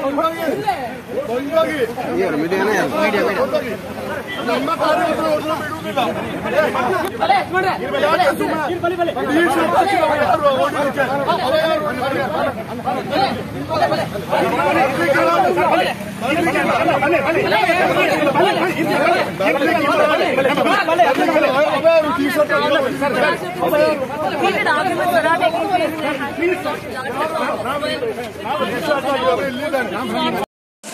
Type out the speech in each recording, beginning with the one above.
ನಮ್ಮ ಕಾರ್ಯಕರ್ತರು ಅವ್ರನ್ನ ಬಿಡುವುದಿಲ್ಲ ಈ ಶಿವಪಕ್ಷದವರು ಯಾರು ಓಡಲಿಕ್ಕೆ ಅವ ಯಾರು? ಅವ ಯಾರು ಟೀ ಶರ್ಟ್ ಇಲ್ಲಿದ್ದಾನೆ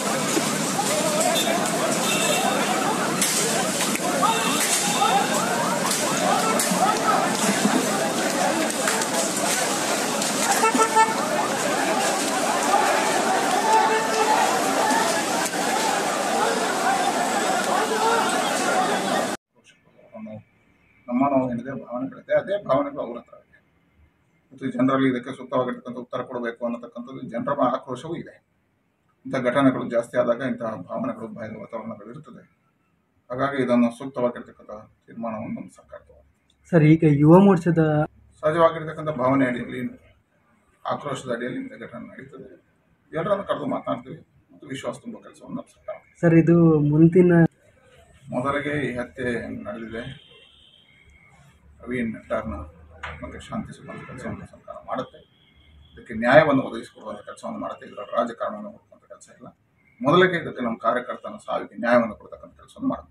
ಅನ್ನೋ ನಮ್ಮ ನಾವು ಏನಿದೆ ಭಾವನೆಗಳಿದೆ ಅದೇ ಭಾವನೆಗಳು ಅವ್ರ ಹತ್ರ ಇದೆ ಮತ್ತು ಜನರಲ್ಲಿ ಇದಕ್ಕೆ ಸೂಕ್ತವಾಗಿರ್ತಕ್ಕಂಥ ಉತ್ತರ ಕೊಡಬೇಕು ಅನ್ನತಕ್ಕಂಥದ್ದು ಜನರ ಆಕ್ರೋಶವೂ ಇದೆ ಇಂಥ ಘಟನೆಗಳು ಜಾಸ್ತಿ ಆದಾಗ ಇಂತಹ ಭಾವನೆಗಳು ಭಯದ ವಾತಾವರಣಗಳು ಇರ್ತದೆ ಹಾಗಾಗಿ ಇದನ್ನು ಸೂಕ್ತವಾಗಿರ್ತಕ್ಕಂಥ ತೀರ್ಮಾನವನ್ನು ನಮ್ಮ ಸರ್ಕಾರ ತಗೊಂಡಿದೆ. ಸರ್ ಈಗ ಯುವ ಮೋರ್ಚಾದ ಸಹಜವಾಗಿರ್ತಕ್ಕಂಥ ಭಾವನೆ ಅಡಿಯಲ್ಲಿ ಆಕ್ರೋಶದ ಅಡಿಯಲ್ಲಿ ಇಂಥ ಘಟನೆ ನಡೀತದೆ ಎಲ್ಲರನ್ನು ಕರೆದು ಮಾತನಾಡ್ತೀವಿ ಮತ್ತು ವಿಶ್ವಾಸ ತುಂಬುವ ಕೆಲಸವನ್ನು ನಮ್ಮ ಸರ್ಕಾರ ಮಾಡಿದೆ. ಸರ್ ಇದು ಮುಂದಿನ ಮೊದಲಿಗೆ ಈ ಹತ್ಯೆ ನಡೆದಿದೆ ಪ್ರವೀಣ್ ನೆಟ್ಟಾರ್ನ ಬಗ್ಗೆ ಶಾಂತಿ ಸುಮ್ಮಂತ ಕೆಲಸವನ್ನು ಸರ್ಕಾರ ಮಾಡುತ್ತೆ ಇದಕ್ಕೆ ನ್ಯಾಯವನ್ನು ಒದಗಿಸಿಕೊಡುವಂಥ ಕೆಲಸವನ್ನು ಮಾಡುತ್ತೆ ಇದರ ರಾಜಕಾರಣವನ್ನು ಹುಡುಕುವಂಥ ಕೆಲಸ ಇಲ್ಲ ಮೊದಲಿಗೆ ಇದಕ್ಕೆ ನಮ್ಮ ಕಾರ್ಯಕರ್ತನ ಸಾವಿಗೆ ನ್ಯಾಯವನ್ನು ಕೊಡ್ತಕ್ಕಂಥ ಕೆಲಸವನ್ನು ಮಾಡುತ್ತೆ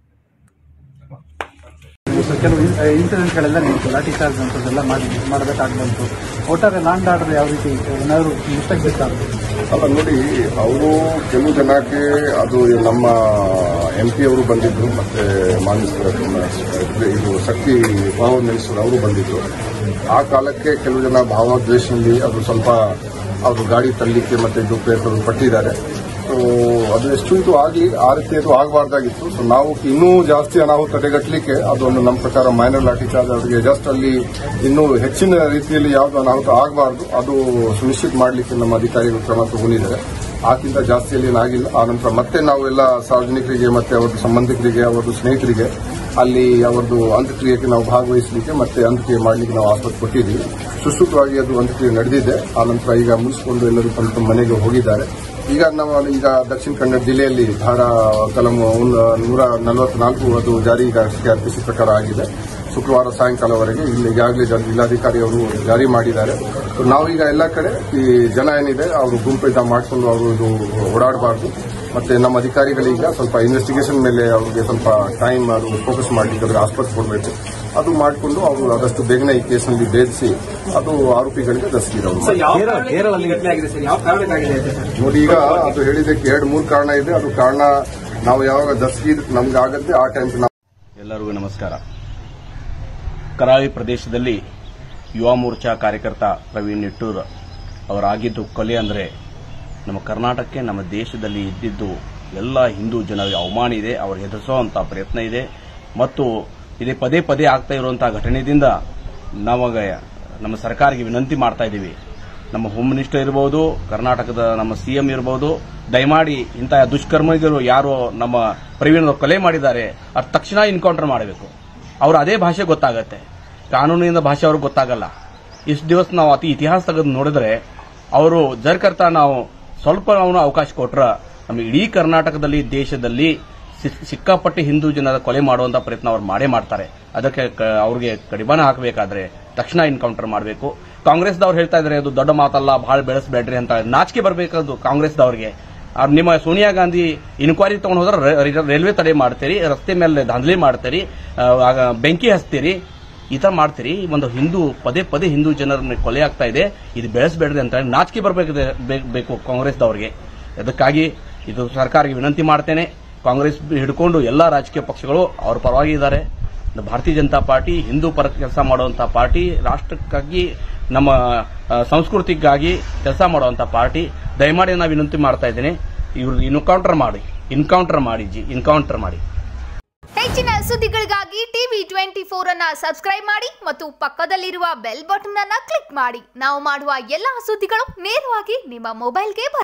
ಕೆಲವು ಇನ್ಸಿಡೆಂಟ್ಗಳೆಲ್ಲ ನಿಂತು ಲಾಠಿ ಚಾರ್ಜ್ ಅಂತದೆಲ್ಲ ಮಾಡಿ ಮಾಡಬೇಕಾಗ್ಬಂತು ಒಟ್ಟಾರೆ ಲಾಂಡ್ ಆರ್ಡರ್ ಯಾವ ರೀತಿ ಏನಾದರೂ ಮಿಸ್ಟೇಕ್ ಬೇಕಾಗುತ್ತೆ ಅಲ್ಲ ನೋಡಿ ಅವರು ಕೆಲವು ಜನಕ್ಕೆ ಅದು ನಮ್ಮ ಎಂ ಪಿ ಅವರು ಬಂದಿದ್ರು ಮತ್ತೆ ಮಾನ್ಯ ಇದು ಶಕ್ತಿ ಭಾವ ಮಿನಿಸ್ಟರ್ ಅವರು ಬಂದಿದ್ರು ಆ ಕಾಲಕ್ಕೆ ಕೆಲವು ಜನ ಭಾವದ್ವೇಷದಲ್ಲಿ ಅದು ಸ್ವಲ್ಪ ಅವರು ಗಾಡಿ ತಳ್ಳಿಕ್ಕೆ ಮತ್ತೆ ಇದು ಪೇಪರ್ ಪಟ್ಟಿದ್ದಾರೆ ಸೊ ಅದು ಎಷ್ಟು ಇದು ಆಗಲಿ ಆ ರೀತಿ ಅದು ಆಗಬಾರ್ದಾಗಿತ್ತು ಸೊ ನಾವು ಇನ್ನೂ ಜಾಸ್ತಿ ಅನಾಹುತ ತಡೆಗಟ್ಟಲಿಕ್ಕೆ ಅದೊಂದು ನಮ್ಮ ಪ್ರಕಾರ ಮೈನರ್ ಲಾಠಿ ಚಾರ್ಜ್ ಅವರಿಗೆ ಜಸ್ಟ್ ಅಲ್ಲಿ ಇನ್ನೂ ಹೆಚ್ಚಿನ ರೀತಿಯಲ್ಲಿ ಯಾವುದು ಅನಾಹುತ ಆಗಬಾರ್ದು ಅದು ಸುನಿಶ್ಚಿತ ಮಾಡಲಿಕ್ಕೆ ನಮ್ಮ ಅಧಿಕಾರಿಗಳು ಕ್ರಮ ತಗೊಂಡಿದ್ದಾರೆ ಆಕ್ಕಿಂತ ಜಾಸ್ತಿಯಲ್ಲಿ ಏನಾಗಿಲ್ಲ ಆ ನಂತರ ಮತ್ತೆ ನಾವು ಎಲ್ಲ ಸಾರ್ವಜನಿಕರಿಗೆ ಮತ್ತೆ ಅವರದ್ದು ಸಂಬಂಧಿಕರಿಗೆ ಅವರದ್ದು ಸ್ನೇಹಿತರಿಗೆ ಅಲ್ಲಿ ಅವರದ್ದು ಅಂತ್ಯಕ್ರಿಯೆಗೆ ನಾವು ಭಾಗವಹಿಸಲಿಕ್ಕೆ ಮತ್ತೆ ಅಂತ್ಯಕ್ರಿಯೆ ಮಾಡಲಿಕ್ಕೆ ನಾವು ಆಸ್ಪತ್ರೆ ಕೊಟ್ಟಿದ್ದೀವಿ ಸುಶ್ರುತವಾಗಿ ಅದು ಅಂತ್ಯಕ್ರಿಯೆ ನಡೆದಿದೆ ಆ ನಂತರ ಈಗ ಮುಗಿಸಿಕೊಂಡು ಎಲ್ಲರೂ ತಮ್ಮ ತಮ್ಮ ಮನೆಗೆ ಹೋಗಿದ್ದಾರೆ ಈಗ ನಾವು ಈಗ ದಕ್ಷಿಣ ಕನ್ನಡ ಜಿಲ್ಲೆಯಲ್ಲಿ ಧಾರಾ ಕಲಂ ಒಂದು ನೂರ ನಲವತ್ನಾಲ್ಕು ಅದು ಜಾರಿ ಈಗ ಆರ್ಪಿಸಿ ಪ್ರಕಾರ ಆಗಿದೆ ಶುಕ್ರವಾರ ಸಾಯಂಕಾಲವರೆಗೆ ಇಲ್ಲಿ ಈಗಾಗಲೇ ಜ- ಜಿಲ್ಲಾಧಿಕಾರಿ ಅವರು ಜಾರಿ ಮಾಡಿದ್ದಾರೆ ಸೊ ನಾವೀಗ ಎಲ್ಲ ಕಡೆ ಈ ಜನ ಏನಿದೆ ಅವರು ಗುಂಪಿತ ಮಾಡಿಕೊಂಡು ಅವರು ಇದು ಓಡಾಡಬಾರ್ದು ಮತ್ತೆ ನಮ್ಮ ಅಧಿಕಾರಿಗಳೀಗ ಸ್ವಲ್ಪ ಇನ್ವೆಸ್ಟಿಗೇಷನ್ ಮೇಲೆ ಅವ್ರಿಗೆ ಸ್ವಲ್ಪ ಟೈಮ್ ಅದು ಫೋಕಸ್ ಮಾಡಲಿಕ್ಕೆ ಅವ್ರಿಗೆ ಆಸ್ಪತ್ರೆ ಕೊಡಬೇಕು ಅದು ಮಾಡಿಕೊಂಡು ಅವರು ಆದಷ್ಟು ಬೇಗನೆ ಈ ಕೇಸ್ನಲ್ಲಿ ಭೇದಿಸಿ ಅದು ಆರೋಪಿಗಳಿಗೆ ದಸ್ತಿದೆ ಅವರು ಕೇರಳ ಕೇರಳದಲ್ಲಿ ಘಟನೆ ಆಗಿದೆ ಸರ್ ಯಾವ ಕಾರಣಕ್ಕಾಗಿದೆ ಅಂತ ಸರ್ ನೋಡಿ ಈಗ ಅದು ಹೇಳಿದಕ್ಕೆ ಎರಡು ಮೂರು ಕಾರಣ ಇದೆ ಅದು ಕಾರಣ ನಾವು ಯಾವಾಗ ದಸ್ಗಿ ನಮ್ಗೆ ಆಗತ್ತೆ ಆ ಟೈಮ್ ನಾವು ಎಲ್ಲರಿಗೂ ನಮಸ್ಕಾರ ಕರಾವಳಿ ಪ್ರದೇಶದಲ್ಲಿ ಯುವ ಮೋರ್ಚಾ ಕಾರ್ಯಕರ್ತ ಪ್ರವೀಣ್ ನಿಟ್ಟೂರ್ ಅವರಾಗಿದ್ದು ಕೊಲೆ ಅಂದರೆ ನಮ್ಮ ಕರ್ನಾಟಕಕ್ಕೆ ನಮ್ಮ ದೇಶದಲ್ಲಿ ಇದ್ದಿದ್ದು ಎಲ್ಲ ಹಿಂದೂ ಜನರಿಗೆ ಅವಮಾನ ಇದೆ ಅವರು ಎದುರಿಸುವಂತಹ ಪ್ರಯತ್ನ ಇದೆ ಮತ್ತು ಇದೇ ಪದೇ ಪದೇ ಆಗ್ತಾ ಇರುವಂತಹ ಘಟನೆಯಿಂದ ನಾವಾಗ ನಮ್ಮ ಸರ್ಕಾರಕ್ಕೆ ವಿನಂತಿ ಮಾಡ್ತಾ ಇದ್ದೀವಿ ನಮ್ಮ ಹೋಮ್ ಮಿನಿಸ್ಟರ್ ಇರಬಹುದು ಕರ್ನಾಟಕದ ನಮ್ಮ ಸಿಎಂ ಇರಬಹುದು ದಯಮಾಡಿ ಇಂತಹ ದುಷ್ಕರ್ಮಿಗಳು ಯಾರು ನಮ್ಮ ಪ್ರವೀಣ್ ಕೊಲೆ ಮಾಡಿದ್ದಾರೆ ಅದು ತಕ್ಷಣ ಎನ್ಕೌಂಟರ್ ಮಾಡಬೇಕು ಅವ್ರು ಅದೇ ಭಾಷೆ ಗೊತ್ತಾಗತ್ತೆ ಕಾನೂನಿನ ಭಾಷೆ ಅವ್ರಿಗೆ ಗೊತ್ತಾಗಲ್ಲ ಇಷ್ಟು ದಿವಸ ನಾವು ಅತಿ ಇತಿಹಾಸ ತೆಗೆದು ನೋಡಿದ್ರೆ ಅವರು ಜರ್ಕರ್ತ ನಾವು ಸ್ವಲ್ಪ ಅವನು ಅವಕಾಶ ಕೊಟ್ರ ನಮ್ಮ ಇಡೀ ಕರ್ನಾಟಕದಲ್ಲಿ ದೇಶದಲ್ಲಿ ಸಿ- ಸಿಕ್ಕಾಪಟ್ಟೆ ಹಿಂದೂ ಜನರ ಕೊಲೆ ಮಾಡುವಂತ ಪ್ರಯತ್ನ ಅವ್ರು ಮಾಡೇ ಮಾಡ್ತಾರೆ ಅದಕ್ಕೆ ಕ- ಅವ್ರಿಗೆ ಕಡಿವಾಣ ಹಾಕಬೇಕಾದ್ರೆ ತಕ್ಷಣ ಎನ್ಕೌಂಟರ್ ಮಾಡಬೇಕು ಕಾಂಗ್ರೆಸ್ದವ್ರು ಹೇಳ್ತಾ ಇದ್ದಾರೆ ಅದು ದೊಡ್ಡ ಮಾತಲ್ಲ ಬಹಳ ಬೆಳೆಸಬೇಡ್ರಿ ಅಂತ ನಾಚಿಕೆ ಬರಬೇಕದು ಕಾಂಗ್ರೆಸ್ದವ್ರಿಗೆ ಆ ನಿಮ್ಮ ಸೋನಿಯಾ ಗಾಂಧಿ ಇನ್ಕ್ವೈರಿ ತಗೊಂಡು ಹೋದ್ರೆ ರ- ರ- ರೈಲ್ವೆ ತಡೆ ಮಾಡ್ತೀರಿ ರಸ್ತೆ ಮೇಲೆ ದಾಂಧಲಿ ಮಾಡ್ತೀರಿ ಆ, ಆಗ ಬೆಂಕಿ ಹಚ್ತೀರಿ ಈ ತರ ಮಾಡ್ತೀರಿ ಒಂದು ಹಿಂದೂ ಪದೇ ಪದೇ ಹಿಂದೂ ಜನರ ಕೊಲೆ ಆಗ್ತಾ ಇದೆ ಇದು ಬೆಳೆಸಬೇಡ್ರಿ ಅಂತ ಹೇಳಿ ನಾಚಿಕೆ ಬರಬೇಕು ಬೇಕು ಕಾಂಗ್ರೆಸ್ದವ್ರಿಗೆ ಅದಕ್ಕಾಗಿ ಇದು ಸರ್ಕಾರಕ್ಕೆ ವಿನಂತಿ ಮಾಡ್ತೇನೆ ಕಾಂಗ್ರೆಸ್ ಹಿಡ್ಕೊಂಡು ಎಲ್ಲ ರಾಜಕೀಯ ಪಕ್ಷಗಳು ಅವ್ರ ಪರವಾಗಿ ಇದ್ದಾರೆ ಭಾರತೀಯ ಜನತಾ ಪಾರ್ಟಿ ಹಿಂದೂ ಪರ ಕೆಲಸ ಮಾಡುವಂತ ಪಾರ್ಟಿ ರಾಷ್ಟ್ರಕ್ಕಾಗಿ ನಮ್ಮ ಆ, ಸಂಸ್ಕೃತಿಗಾಗಿ ಕೆಲಸ ಮಾಡುವಂತ ಪಾರ್ಟಿ ದಯಮಾಡಿ ನಾನು ವಿನಂತಿ ಮಾಡ್ತಾ ಇದ್ದೇನೆ ಇವ್ರು ಇನ್ಕೌಂಟರ್ ಮಾಡಿ ಇನ್ಕೌಂಟರ್ ಮಾಡಿ ಜಿ ಇನ್ಕೌಂಟರ್ ಮಾಡಿ ಹೆಚ್ಚಿನ ಸುದ್ದಿಗಳಿಗಾಗಿ ಟಿವಿ ಟ್ವೆಂಟಿ ಫೋರ್ ಅನ್ನ ಸಬ್ಸ್ಕ್ರೈಬ್ ಮಾಡಿ ಮತ್ತು ಪಕ್ಕದಲ್ಲಿರುವ ಬೆಲ್ ಬಟನ್ ಅನ್ನ ಕ್ಲಿಕ್ ಮಾಡಿ ನಾವು ಮಾಡುವ ಎಲ್ಲಾ ಸುದ್ದಿಗಳು ನೇರವಾಗಿ ನಿಮ್ಮ ಮೊಬೈಲ್ಗೆ ಬರುತ್ತೆ